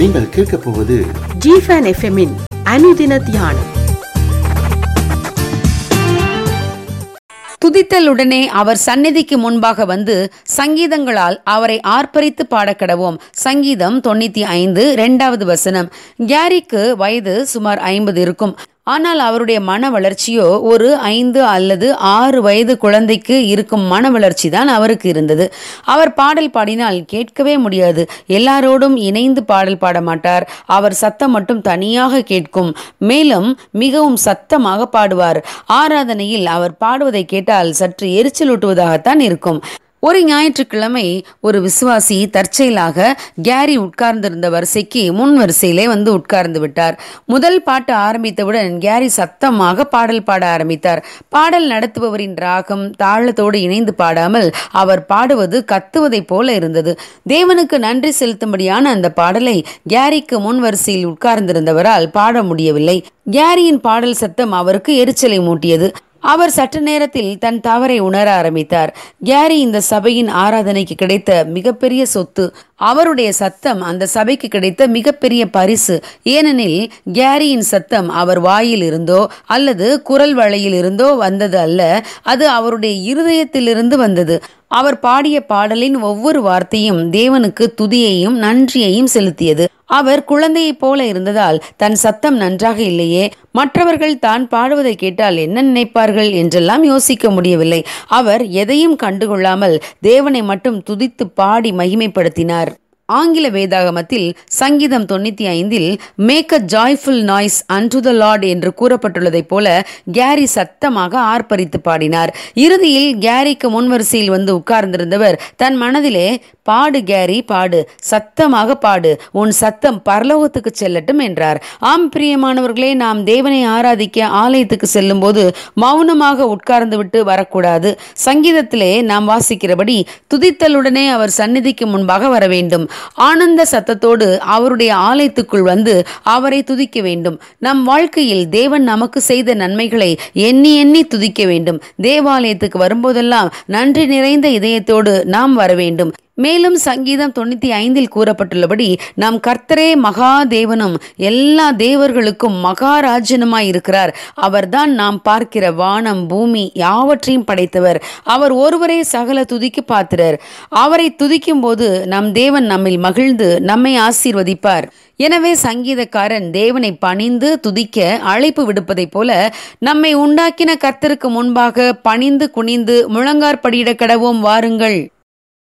நீங்கள் கேட்கப் போவது ஜிஃபன் எஃப்எம்மின் அனுதின தியானம் துதித்தலுடனே அவர் சந்நிதிக்கு முன்பாக வந்து சங்கீதங்களால் அவரை ஆர்ப்பரித்து பாடக்கடவோம் சங்கீதம் தொண்ணூத்தி ஐந்து இரண்டாவது வசனம் கேரிக்கு வயது சுமார் ஐம்பது இருக்கும் ஆனால் அவருடைய மன வளர்ச்சியோ ஒரு ஐந்து அல்லது ஆறு வயது குழந்தைக்கு இருக்கும் மன வளர்ச்சி தான் அவருக்கு இருந்தது அவர் பாடல் பாடினால் கேட்கவே முடியாது எல்லாரோடும் இணைந்து பாடல் பாட மாட்டார் அவர் சத்தம் மட்டும் தனியாக கேட்கும் மேலும் மிகவும் சத்தமாக பாடுவார் ஆராதனையில் அவர் பாடுவதை கேட்டால் சற்று எரிச்சலூட்டுவதாகத்தான் இருக்கும் ஒரு ஞாயிற்றுக்கிழமை ஒரு விசுவாசி தற்செயலாக கேரி உட்கார்ந்திருந்த வரிசைக்கு முன் வரிசையிலே வந்து உட்கார்ந்து விட்டார் முதல் பாட்டு ஆரம்பித்தவுடன் கேரி சத்தமாக பாடல் பாட ஆரம்பித்தார் பாடல் நடத்துபவரின் ராகம் தாளத்தோடு இணைந்து பாடாமல் அவர் பாடுவது கத்துவதைப் போல இருந்தது தேவனுக்கு நன்றி செலுத்தும்படியான அந்த பாடலை கேரிக்கு முன் வரிசையில் உட்கார்ந்திருந்தவரால் பாட முடியவில்லை கேரியின் பாடல் சத்தம் அவருக்கு எரிச்சலை மூட்டியது அவர் சற்று நேரத்தில் தன் தவறை உணர ஆரம்பித்தார் கேரி இந்த சபையின் ஆராதனைக்கு கிடைத்த மிகப்பெரிய சொத்து அவருடைய சத்தம் அந்த சபைக்கு கிடைத்த மிகப்பெரிய பரிசு ஏனெனில் கேரியின் சத்தம் அவர் வாயில் இருந்தோ அல்லது குரல் வளையில் இருந்தோ வந்தது அல்ல அது அவருடைய இருதயத்திலிருந்து வந்தது அவர் பாடிய பாடலின் ஒவ்வொரு வார்த்தையும் தேவனுக்கு துதியையும் நன்றியையும் செலுத்தியது அவர் குழந்தையைப் போல இருந்ததால் தன் சத்தம் நன்றாக இல்லையே மற்றவர்கள் தான் பாடுவதை கேட்டால் என்ன நினைப்பார்கள் என்றெல்லாம் யோசிக்க முடியவில்லை அவர் எதையும் கண்டுகொள்ளாமல் தேவனை மட்டும் துதித்து பாடி மகிமைப்படுத்தினார் ஆங்கில வேதாகமத்தில் சங்கீதம் தொண்ணூத்தி ஐந்தில் make a joyful noise and the lord என்று கூறப்பட்டுள்ளதைப் போல கேரி சத்தமாக ஆர்ப்பரித்து பாடினார் இறுதியில் கேரிக்கு முன்வரிசையில் வந்து உட்கார்ந்திருந்தவர் தன் மனதிலே பாடு கேரி பாடு சத்தமாக பாடு உன் சத்தம் பரலோகத்துக்கு செல்லட்டும் என்றார் ஆம் பிரியமானவர்களே நாம் தேவனை ஆராதிக்க ஆலயத்துக்கு செல்லும் போது மௌனமாக உட்கார்ந்து விட்டு வரக்கூடாது சங்கீதத்திலே நாம் வாசிக்கிறபடி துதித்தலுடனே அவர் சந்நிதிக்கு முன்பாக வர வேண்டும் ஆனந்த சத்தத்தோடு அவருடைய ஆலயத்துக்குள் வந்து அவரை துதிக்க வேண்டும் நம் வாழ்க்கையில் தேவன் நமக்கு செய்த நன்மைகளை எண்ணி எண்ணி துதிக்க வேண்டும் தேவாலயத்துக்கு வரும்போதெல்லாம் நன்றி நிறைந்த இதயத்தோடு நாம் வர வேண்டும் மேலும் சங்கீதம் தொண்ணூத்தி ஐந்தில் கூறப்பட்டுள்ளபடி நாம் கர்த்தரே மகா தேவனும் எல்லா தேவர்களுக்கும் மகாராஜனுமாய் இருக்கிறார் அவர்தான் நாம் பார்க்கிற வானம் பூமி யாவற்றையும் படைத்தவர் அவர் ஒருவரே சகல துதிக்கு பாத்திரர் அவரை துதிக்கும் போது நம் தேவன் நம்மில் மகிழ்ந்து நம்மை ஆசீர்வதிப்பார் எனவே சங்கீதக்காரன் தேவனை பணிந்து துதிக்க அழைப்பு விடுப்பதைப் போல நம்மை உண்டாக்கின கர்த்தருக்கு முன்பாக பணிந்து குனிந்து முழங்கார்படியிட கடவோம் வாருங்கள்